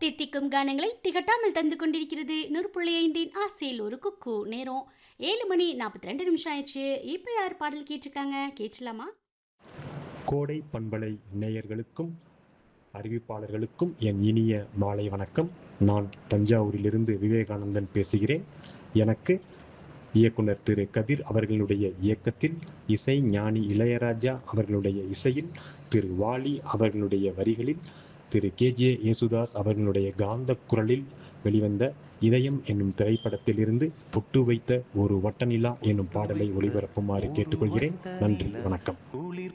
தித்திக்கும் கானங்களை திகட்டாமல் தந்து கொண்டிருக்கிறது நூறு புள்ளி ஐந்தின் ஆசையில் ஒரு குக்கு நேரம் ஏழு மணி நாற்பத்தி ரெண்டு நிமிஷம் ஆயிடுச்சு இப்போ யார் பாடல் கேட்டிருக்காங்க கேட்டலாமா கோடை பண்பலை நேயர்களுக்கும் அறிவிப்பாளர்களுக்கும் என் இனிய மாலை வணக்கம் நான் தஞ்சாவூரிலிருந்து விவேகானந்தன் பேசுகிறேன் எனக்கு இயக்குனர் திரு கதிர் அவர்களுடைய இயக்கத்தில் இசை ஞானி இளையராஜா அவர்களுடைய இசையில் திரு வாலி அவர்களுடைய வரிகளில் திரு கேஜே யேசுதாஸ் அவர்களுடைய காந்த குரலில் வெளிவந்த இதயம் என்னும் திரைப்படத்திலிருந்து பொட்டு வைத்த ஒரு வட்டநிலா என்னும் பாடலை ஒளிபரப்புமாறு கேட்டுக்கொள்கிறேன் நன்றி வணக்கம் குளிர்